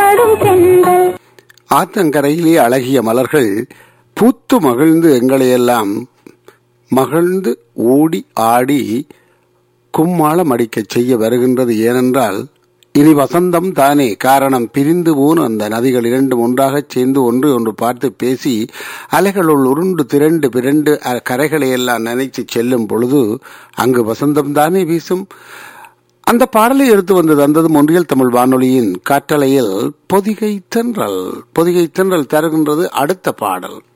பாடும் தென்றல் ஆத்தங்கரையிலே அழகிய மலர்கள் பூத்து மகிழ்ந்து எங்களையெல்லாம் மகிழ்ந்து ஓடி ஆடி கும்மாளம் அடிக்கச் செய்ய வருகின்றது ஏனென்றால் இனி வசந்தம் தானே காரணம் பிரிந்து போன அந்த நதிகள் இரண்டும் ஒன்றாகச் சேர்ந்து ஒன்று ஒன்று பார்த்து பேசி அலைகளுள் உருண்டு திரண்டு பிறண்டு அ- கரைகளை எல்லாம் நினைத்து செல்லும் பொழுது அங்கு வசந்தம் தானே வீசும் அந்த பாடலை எடுத்து வந்து தந்தது ஒன்றியல் தமிழ் வானொலியின் காற்றலையில் பொதிகை தென்றல் பொதிகை தென்றல் தருகின்றது அடுத்த பாடல்